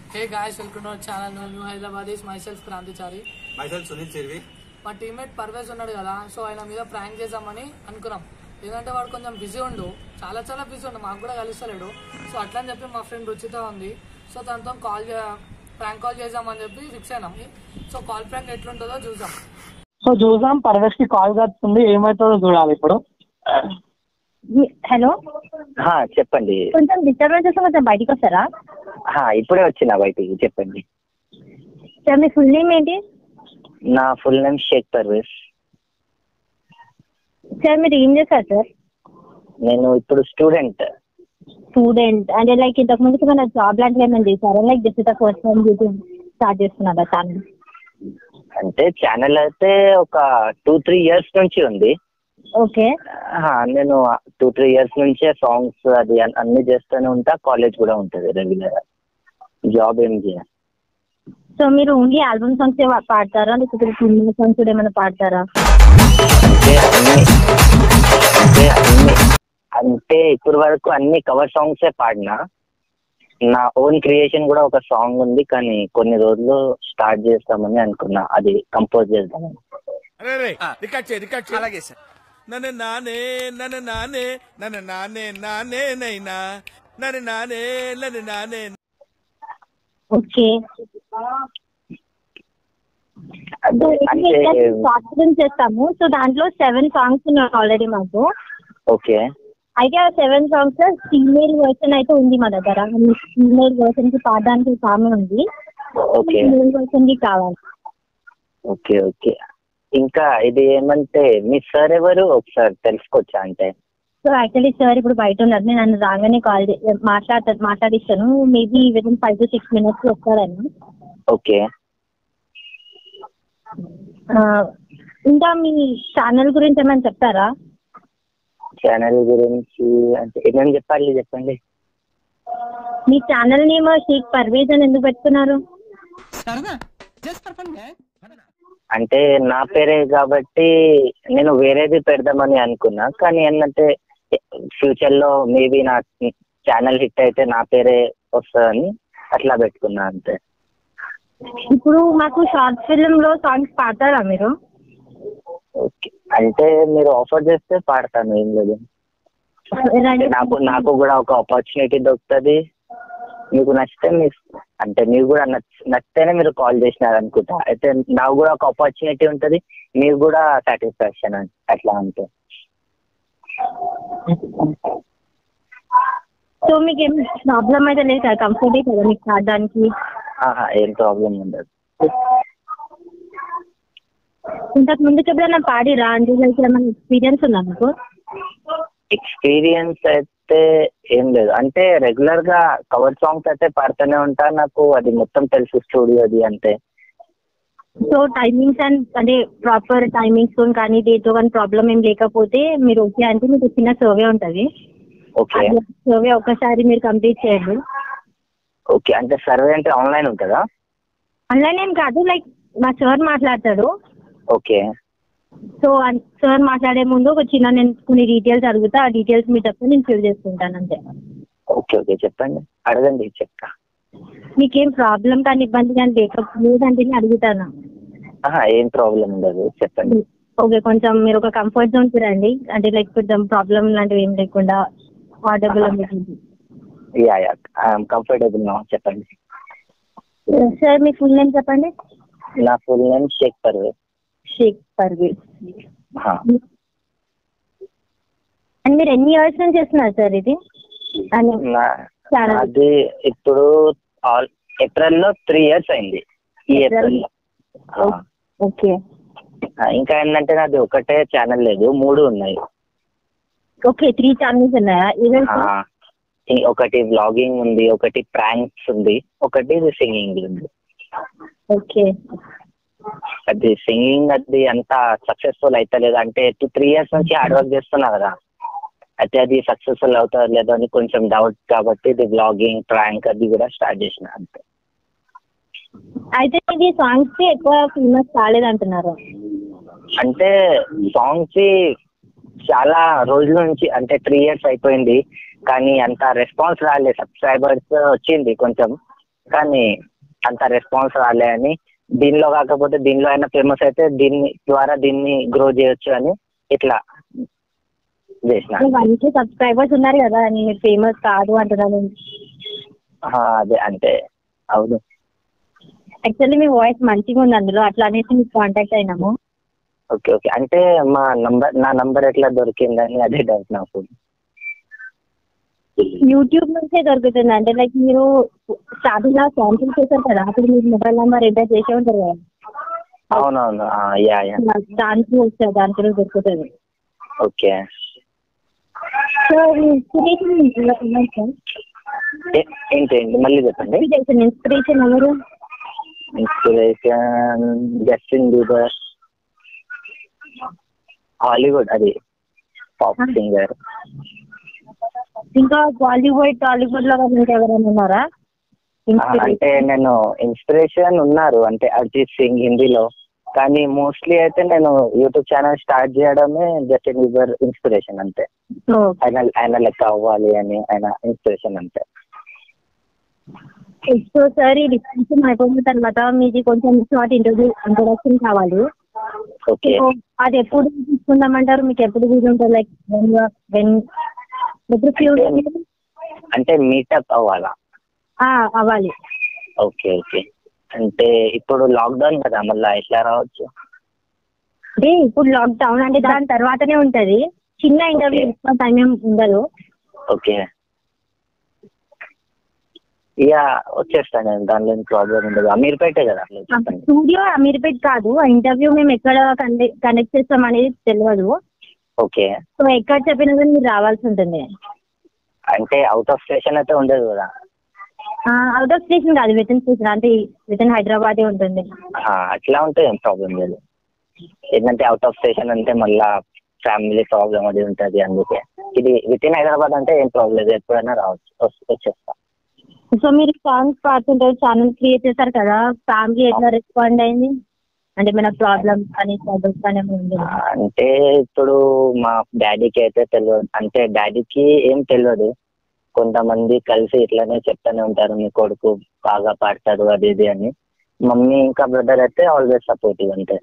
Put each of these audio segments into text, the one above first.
Hey guys welcome to our channel new Hyderabad is myself Kranthichari myself Sunil Sirvi మా teammate Parvez ఉన్నాడు కదా so ఆయన మీద ప్రాంక్ చేద్దామని అనుకున్నాం ఎందుకంటే వాడు కొంచెం బిజీ ఉండు చాలా చాలా బిజీ ఉండు మాకు కూడా కలుస్తలేడు సో అట్లా అని చెప్పి మా ఫ్రెండ్ రుచిత ఉంది సో తనతో కాల్ ప్రాంక్ కాల్ చేద్దామని చెప్పి ఫిక్స్ అయినాం సో కాల్ ప్రాంక్ ఎట్లుంటుందో చూద్దాం సో చూద్దాం పర్వేష్ కి కాల్ వస్తుంది ఏమవుతుందో చూడాలి ఇప్పుడు హలో హా, చెప్పండి కొంచెం డిస్టర్బెన్స్ వస్తే కొంచెం బయటికి వస్తారా హా, ఇప్పుడే వచ్చిన బయటికి చెప్పండి సార్ మీ ఫుల్ నేమ్ ఏంటి నా full name Sheikh Parvez sir మీరు ఏం చేస్తారు సార్ నేను ఇప్పుడు స్టూడెంట్ స్టూడెంట్ అంటే లైక్ ఇంతకు ముందుకు మన జాబ్ లాంటివి ఏమైనా చేశారా like this is the first time YouTube start చేస్తున్నారా ఛానల్ అంటే ఛానల్ అయితే ఒక టూ త్రీ ఇయర్స్ నుంచి ఉంది ఓకే హా, నేను టూ త్రీ ఇయర్స్ నుంచే సాంగ్స్ అది అన్- అన్ని చేస్తూనే ఉంటా కాలేజ్ కూడా ఉంటుంది రెగ్యులర్ జాబ్ ఏం చేయాలి సో మీరు ఓన్లీ ఆల్బమ్ సాంగ్స్ పాడతారా లేకపోతే సినిమా సాంగ్స్ కూడా ఏమైనా పాడతారా అంటే అన్ని అంటే అన్ని అంటే ఇప్పటి వరకు అన్ని కవర్ సాంగ్సే పాడినా నా ఓన్ క్రియేషన్ కూడా ఒక సాంగ్ ఉంది కానీ కొన్ని రోజులు స్టార్ట్ చేస్తామని అనుకున్నా అది కంపోజ్ చేద్దామని అరే రే రికార్డ్ చేయి రికార్డ్ చేయి అలాగే సార్ నన్ను నానే నన్ను నానే నన్ను నానే నానే నైనా నన్ను నానే నన్ను నానే ఓకే అది అంటే షార్ట్ ఫిల్మ్ చేస్తాము సో దాంట్లో సెవెన్ సాంగ్స్ ఉన్నాయి ఆల్రెడీ మాకు ఓకే అయితే ఆ సెవెన్ సాంగ్స్ ఫీమేల్ వర్షన్ అయితే ఉంది మా దగ్గర ఫీమేల్ వర్షన్ కి పాడడానికి ఒక ఆమె ఉంది ఓకే ఫీమేల్ వర్షన్ కి కావాలి ఓకే ఓకే ఇంకా ఇది ఏమంటే మీ సార్ ఎవరు ఒకసారి తెలుసుకోవచ్చా అంటే సో యాక్చువల్లీ సార్ ఇప్పుడు బయట ఉన్నారు నేను నన్ను రాగానే కాల్ మాట్లాడతా మాట్లాడిస్తాను maybe within five to six minutes వస్తారని ఓకే ఆ, ఇంకా మీ ఛానల్ గురించి ఏమైనా చెప్తారా ఛానల్ గురించి అంటే ఏమేమి చెప్పాలి చెప్పండి మీ ఛానల్ నేమ్ షేక్ పర్వేజ్ అని ఎందుకు పెట్టుకున్నారు అంటే నా పేరే కాబట్టి నేను వేరేది పెడదామని అనుకున్నా కానీ ఏంటంటే ఫ్యూచర్ లో మేబీ నా ఛానల్ హిట్ అయితే నా పేరే వస్తుందని అట్లా పెట్టుకున్నా అంతే ఇప్పుడు మాకు షార్ట్ ఫిల్మ్ లో సాంగ్స్ పాడతారా మీరు ఓకే అంటే మీరు ఆఫర్ చేస్తే పాడతాను ఏం లేదు అంటే నాకు నాకు కూడా ఒక ఆపర్చునిటీ దొరుకుతుంది మీకు నచ్చితే మీ అంటే మీకు కూడా నచ్చ నచ్చితేనే మీరు కాల్ చేసినారు అనుకుంటా అయితే నాకు కూడా ఒక ఆపర్చునిటీ ఉంటుంది మీకు కూడా సాటిస్ఫాక్షన్ అట్లా అంతే సో మీకు ఏం ప్రాబ్లం అయితే లేదు కదా కంఫర్టే కదా మీకు పాడడానికి ఆహా, ఏం ప్రాబ్లం ఉండదు ఇంతకు ముందుకు ఎప్పుడైనా పాడిరా అంటే లైక్ ఏమైనా ఎక్స్పీరియన్స్ ఉందా మీకు ఎక్స్పీరియన్స్ అయితే ఏం లేదు అంటే రెగ్యులర్ గా కవర్ సాంగ్స్ అయితే పాడుతూనే ఉంటా నాకు అది మొత్తం తెలుసు స్టూడియోది అంతే సో టైమింగ్స్ అండ్ అంటే ప్రాపర్ టైమింగ్స్ కానీ డేతో కానీ ప్రాబ్లం ఏం లేకపోతే మీరు ఓకే అంటే మీకు చిన్న సర్వే ఉంటుంది ఓకే సర్వే ఒక్కసారి మీరు కంప్లీట్ చేయండి ఓకే అంటే సర్వే అంటే ఆన్లైన్ ఉంటుందా ఆన్లైన్ ఏం కాదు లైక్ మా సార్ మాట్లాడతాడు ఓకే సో సార్ మాట్లాడే ముందు ఒక చిన్న నేను కొన్ని డీటెయిల్స్ అడుగుతా ఆ డీటెయిల్స్ మీ తప్ప నేను ఫిల్ చేసుకుంటాను అంతే ఓకే ఓకే చెప్పండి అడగండి చెప్తా మీకేం ప్రాబ్లం కానీ ఇబ్బంది కానీ లేక లేదంటే నేను అడుగుతాను ఆహా, ఏం ప్రాబ్లం ఉండదు చెప్పండి ఓకే కొంచెం మీరు ఒక కంఫర్ట్ జోన్ రండి అంటే లైక్ కొంచెం ప్రాబ్లం లాంటివి ఏం లేకుండా ఆర్డబుల్ యా యా ఐఎమ్ కంఫర్టబుల్ నా చెప్పండి సార్ మీ ఫుల్ నేమ్ చెప్పండి నా ఫుల్ నేమ్ షేక్ పర్వేజ్ షేక్ పర్వేజ్ హా. అండ్ మీరు ఎన్ని ఇయర్స్ నుంచి చేస్తున్నారు సార్ ఇది అని నా ఛానల్ అది ఇప్పుడు ఆల్ ఏప్రిల్ లో త్రీ ఇయర్స్ అయింది ఈ ఏప్రిల్ లో ఆ. ఓకే ఆ, ఇంకా ఏంటంటే నాది ఒకటే ఛానల్ లేదు మూడు ఉన్నాయి ఓకే త్రీ ఛానల్స్ ఉన్నాయా ఏమేమి ఆ, ఈ ఒకటి వ్లాగింగ్ ఉంది ఒకటి ప్రాంక్స్ ఉంది ఒకటి సింగింగ్ ఉంది ఓకే అది సింగింగ్ అది అంత సక్సెస్ఫుల్ అవుతలేదు అంటే టూ త్రీ ఇయర్స్ నుంచి హార్డ్ వర్క్ చేస్తున్నా కదా అయితే అది సక్సెస్ఫుల్ అవుతుందో లేదో అని కొంచెం డౌట్ కాబట్టి ఇది వ్లాగింగ్ ప్రాంక్ అది కూడా స్టార్ట్ చేసిన అంతే అయితే ఇది సాంగ్స్ కి ఎక్కువ ఫేమస్ కాలేదు అంటున్నారు అంటే సాంగ్స్ చాలా రోజుల నుంచి అంటే త్రీ ఇయర్స్ అయిపోయింది కానీ అంత రెస్పాన్స్ రాలేదు సబ్స్క్రైబర్స్ వచ్చింది కొంచెం కానీ అంత రెస్పాన్స్ రాలే అని దీనిలో కాకపోతే దీనిలో అయినా ఫేమస్ అయితే దీన్ని ద్వారా దీన్ని గ్రో చేయొచ్చు అని ఇట్లా చేసిన వన్ కే సబ్స్క్రైబర్స్ ఉన్నారు కదా నేను ఫేమస్ కాదు అంటున్నాను ఆ, అదే అంటే అవును యాక్చువల్లీ మీ వాయిస్ మంచిగా ఉంది అందులో అట్లా అనేసి మీకు కాంటాక్ట్ అయినాము ఓకే ఓకే అంటే మా నంబర్ నా నంబర్ ఎట్లా దొరికిందని అదే డౌట్ నాకు యూట్యూబ్ నుంచే దొరుకుతుంది అంటే లైక్ మీరు స్టార్టింగ్ లో క్యాన్సిల్ చేశారు కదా అప్పుడు మీరు మొబైల్ నెంబర్ ఎంటర్ చేసే ఉంటారు కదా అవునవును ఆ, యా యా దానికి వస్తుంది దాంట్లో దొరుకుతుంది ఓకే సో ఇన్స్పిరేషన్ ఏ- ఏంటి ఏంటి మళ్ళీ చెప్పండి ఇన్స్పిరేషన్ ఇన్స్పిరేషన్ ఎవరు ఇన్స్పిరేషన్ జస్టిన్ బీబర్ హాలీవుడ్ అది పాప్ సింగర్ ఇంకా బాలీవుడ్ టాలీవుడ్ లో కానీ ఇంకా ఎవరైనా ఉన్నారా అంటే నేను ఇన్స్పిరేషన్ ఉన్నారు అంటే అరిజిత్ సింగ్ హిందీలో కానీ మోస్ట్లీ అయితే నేను యూట్యూబ్ ఛానల్ స్టార్ట్ చేయడమే జస్టిన్ బీబర్ ఇన్స్పిరేషన్ అంతే ఆయన ఆయన లెక్క అవ్వాలి అని ఆయన ఇన్స్పిరేషన్ అంతే సో సార్ ఈ డిస్కషన్ అయిపోయిన తర్వాత మీది కొంచెం షార్ట్ ఇంటర్వ్యూ ఇంట్రొడక్షన్ కావాలి ఓకే సో అది ఎప్పుడు తీసుకుందామంటారు మీకు ఎప్పుడు వీలు ఉంటుంది లైక్ వెన్ వెన్ ఎప్పుడు ఫ్యూ అంటే మీటప్ అవ్వాలా అవ్వాలి ఓకే ఓకే అంటే ఇప్పుడు లాక్డౌన్ కదా మళ్ళీ ఎట్లా రావచ్చు అంటే ఇప్పుడు లాక్డౌన్ అంటే దాని తర్వాతనే ఉంటది చిన్న ఇంటర్వ్యూ Okay. ఎక్కువ టైం ఏం ఉండదు ఓకే ఇక వచ్చేస్తాను నేను దానిలో ప్రాబ్లం ఉండదు అమీర్పేటే కదా అట్లా చెప్పండి స్టూడియో అమీర్పేట్ కాదు ఆ ఇంటర్వ్యూ మేము ఎక్కడ కనెక్ట్ చేస్తాం అనేది తెలియదు ఓకే సో ఎక్కడ చెప్పినా కానీ మీరు రావాల్సి ఉంటుంది అంటే అవుట్ ఆఫ్ స్టేషన్ అయితే ఉండదు కదా అవుట్ ఆఫ్ స్టేషన్ కాదు విత్ ఇన్ స్టేషన్ అంటే విత్ ఇన్ హైదరాబాదే ఉంటుంది ఆ, అట్లా ఉంటే ఏం ప్రాబ్లం లేదు ఏంటంటే అవుట్ ఆఫ్ స్టేషన్ అంటే మళ్ళా ఫ్యామిలీ ప్రాబ్లం అది ఉంటుంది అందుకే ఇది విత్ ఇన్ హైదరాబాద్ అంటే ఏం ప్రాబ్లం లేదు ఎప్పుడైనా రావచ్చు వస్- వచ్చేస్తా సో మీరు సాంగ్స్ పాడుతుంటారు ఛానల్ క్రియేట్ చేశారు కదా ఫ్యామిలీ ఎట్లా రెస్పాండ్ అయింది అంటే మన ప్రాబ్లమ్ కానీ ప్రాబ్లమ్స్ కానీ ఏమైనా ఉంది ఆ, అంటే ఇప్పుడు మా డాడీకి అయితే తెలియదు అంటే డాడీకి ఏం తెలియదు కొంతమంది కలిసి ఇట్లానే చెప్తానే ఉంటారు మీ కొడుకు బాగా పాడతాడు అది ఇది అని మమ్మీ ఇంకా బ్రదర్ అయితే ఆల్వేస్ సపోర్టివ్ అంతే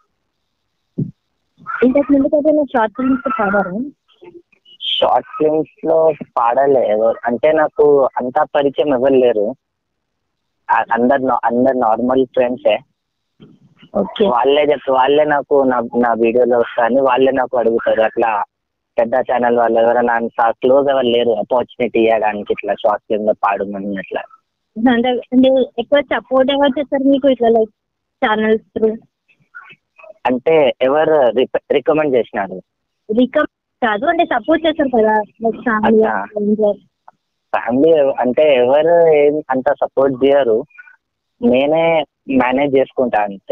ఇంతకు ముందు అయితే నేను షార్ట్ ఫిల్మ్స్ పాడారు షార్ట్ ఫిల్మ్స్ లో పాడలే ఎవరు అంటే నాకు అంత పరిచయం ఎవరు లేరు ఆ- అందరు నా- అందరు నార్మల్ ఫ్రెండ్సే ఓకే వాళ్ళే చెప్తారు వాళ్ళే నాకు నా నా వీడియోలో వస్తాయని వాళ్ళే నాకు అడుగుతారు అట్లా పెద్ద ఛానల్ వాళ్ళు ఎవరైనా అంత క్లోజ్ ఎవరు లేరు ఆపర్చునిటీ ఇవ్వడానికి ఇట్లా షార్ట్ ఫిల్మ్ లో పాడమని అట్లా అంటే అంటే ఎక్కువ సపోర్ట్ ఎవరు చేస్తారు మీకు ఇట్లా లైక్ ఛానల్స్ త్రూ అంటే ఎవరు రికమెండ్ చేసినారు రికమ్ కాదు అంటే సపోర్ట్ చేస్తారు కదా లైక్ ఫ్యామిలీ అచ్చా. ఫ్యామిలీ అంటే ఎవరు ఏం అంత సపోర్ట్ చేయరు నేనే మేనేజ్ చేసుకుంటా అంతే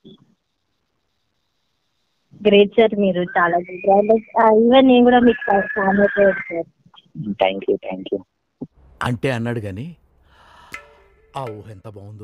గ్రేట్ సార్ మీరు చాలా గ్రేట్ ఈవెన్ నేను కూడా మీకు family sir thank you thank you అంటే అన్నాడు గాని ఆ ఊహ ఎంత బాగుందో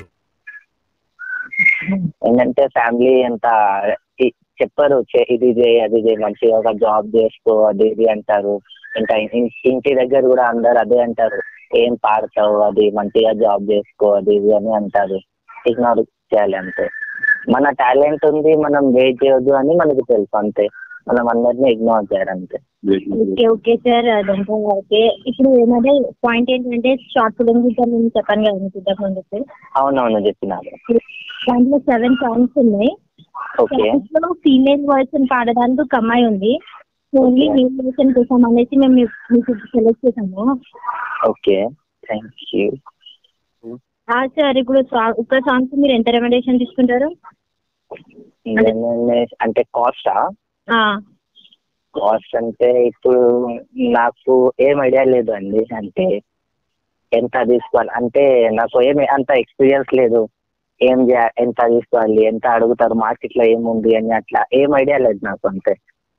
ఏంటంటే ఫ్యామిలీ అంత ఇ- చెప్పరు చే- ఇది చేయి అది చేయి మంచిగా ఒక జాబ్ చేసుకో అది ఇది అంటారు ఇంకా ఇన్- ఇంటి దగ్గర కూడా అందరు అదే అంటారు ఏం పాడతావు అది మంచిగా జాబ్ చేసుకో అది ఇది అని అంటారు ఇగ్నోర్ చేయాలి అంతే మన టాలెంట్ ఉంది మనం వెయిట్ చేయొద్దు అని మనకి తెలుసు అంతే మనం అందరినీ ఇగ్నోర్ చేయాలి అంతే ఓకే ఓకే సార్ అదంతా ఓకే ఇప్పుడు ఏమంటే పాయింట్ ఏంటంటే షార్ట్ ఫిల్మ్ గురించి నేను చెప్పాను కదా మీకు ఇంతకు ముందు సార్ అవునవును చెప్పినారు దాంట్లో సెవెన్ సాంగ్స్ ఉన్నాయి ఓకే దాంట్లో ఫీమేల్ వర్షన్ పాడడానికి ఒక అమ్మాయి ఉంది ఓన్లీ మేల్ వర్షన్ కోసం అనేసి మేము మీ- మీకు సెలెక్ట్ చేసాము ఓకే థ్యాంక్ యూ సార్ ఇప్పుడు song- ఒక్క సాంగ్స్ మీరు ఎంత రెమెండేషన్ తీసుకుంటారు అంటే కాస్టా ఆ, కాస్ట్ అంటే ఇప్పుడు నాకు ఏం ఐడియా లేదు అండి అంటే ఎంత తీసుకోవాలి అంటే నాకు ఏమి అంత ఎక్స్పీరియన్స్ లేదు ఏం చేయ ఎంత తీసుకోవాలి ఎంత అడుగుతారు మార్కెట్ లో ఏముంది అని అట్లా ఏం ఐడియా లేదు నాకు అంతే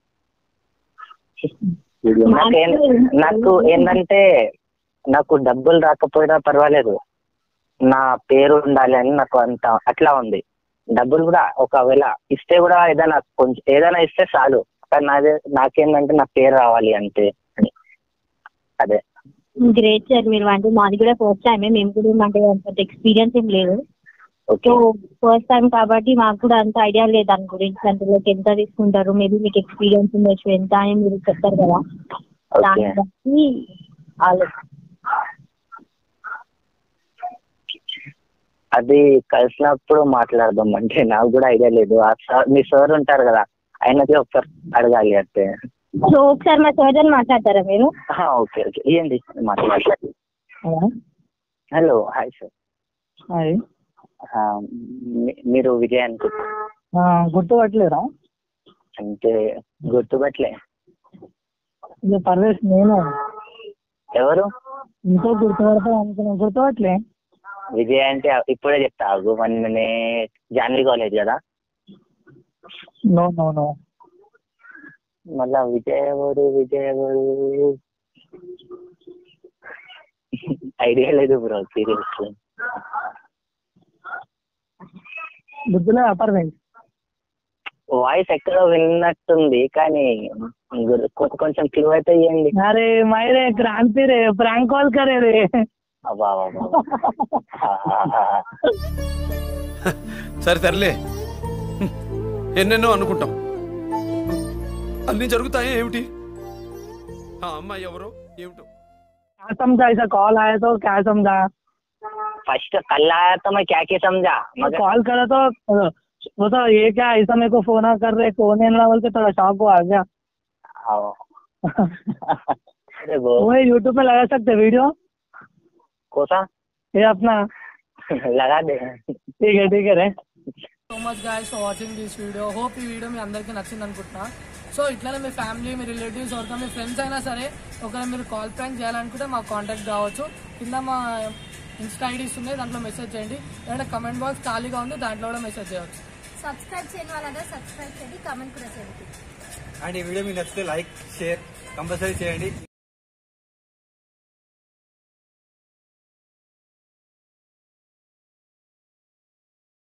నాకేం నాకు ఏంటంటే నాకు డబ్బులు రాకపోయినా పర్వాలేదు నా పేరు ఉండాలి అని నాకు అంత అట్లా ఉంది డబ్బులు కూడా ఒకవేళ ఇస్తే కూడా ఏదైనా కొంచెం ఏదైనా ఇస్తే చాలు కానీ నాదే నాకేంటంటే నా పేరు రావాలి అంతే అని అదే గ్రేట్ సార్ మీరు అంటే మాది కూడా ఫస్ట్ టైమే మేము కూడా అంటే అంత ఎక్స్పీరియన్స్ ఏం లేదు ఓకే సో ఫస్ట్ టైం కాబట్టి మాకు కూడా అంత ఐడియా లేదు దాని గురించి అంటే లైక్ ఎంత తీసుకుంటారు మేబీ మీకు ఎక్స్పీరియన్స్ ఉండొచ్చు ఎంత అని మీరు చెప్తారు కదా దాన్ని ఓకే బట్టి ఆలోచన అది కలిసినప్పుడు మాట్లాడదాం అంటే నాకు కూడా ఐడియా లేదు ఆ సార్ మీ సార్ ఉంటారు కదా ఆయనకి ఒకసారి అడగాలి అంటే సో ఒకసారి మా సర్జన్ మాట్లాడతారా మీరు ఆ, ఓకే ఓకే ఇవ్వండి మాట్లాడాలి హలో హాయ్ సార్ హాయ్ ఆ, మీ- మీరు విజయ్ అనుకుంటా గుర్తుపట్టలేరా అంటే గుర్తుపట్లే ఇది పర్వేష్ నేను ఎవరు ఇంకో గుర్తుపడతా అనుకున్నా గుర్తుపట్టలే విజయ్ అంటే ఇప్పుడే చెప్తా ఆగు వన్ మినిట్ జాన్వీ కాలేజ్ కదా నో నో నో మళ్ళా విజయ్ ఎవరు విజయ్ ఎవరు ఐడియా లేదు బ్రో సీరియస్ గుర్తులే పర్వేష్ వాయిస్ ఎక్కడో విన్నట్టుంది కానీ గుర్- కొ- కొంచెం క్లూ అయితే ఇవ్వండి अरे मायरे क्रांति रे प्रैंक कॉल करे रे అబ్బా అబ్బా, అబ్బా. సరే సర్లే హ్మ్. ఎన్నెన్నో అనుకుంటాం అన్నీ జరుగుతాయా ఏమిటి ఆ అమ్మాయి ఎవరో ఏమిటో क्या समझा ऐसा कॉल आया तो क्या समझा फर्स्ट कल आया तो मैं क्या क्या समझा मगर कॉल करा तो अ, वो तो ये क्या ऐसा मेरे को फोन कर रहे कौन है ना बोल के थोड़ा शॉक हुआ गया आओ। अरे वो वो यूट्यूब में लगा सकते वीडियो कोसा ये अपना लगा दे ठीक है ठीक है रे so much guys for watching this video hope ఈ వీడియో మీ అందరికీ నచ్చింది అనుకుంటున్నా సో ఇట్లానే మీ ఫ్యామిలీ మీ రిలేటివ్స్ ఎవరికైనా మీ ఫ్రెండ్స్ అయినా సరే ఒకవేళ మీరు కాల్ ప్రాంక్ చేయాలనుకుంటే మాకు కాంటాక్ట్ కావచ్చు కింద మా ఇన్స్టా ఐడీస్ ఉన్నాయి దాంట్లో మెసేజ్ చేయండి లేదంటే కమెంట్ బాక్స్ ఖాళీగా ఉంది దాంట్లో కూడా మెసేజ్ చేయవచ్చు సబ్స్క్రైబ్ చేయని వాళ్ళందరూ సబ్స్క్రైబ్ చేయండి కామెంట్ కూడా చేయండి అండ్ ఈ వీడియో మీకు నచ్చితే లైక్ షేర్ కంపల్సరీ చేయండి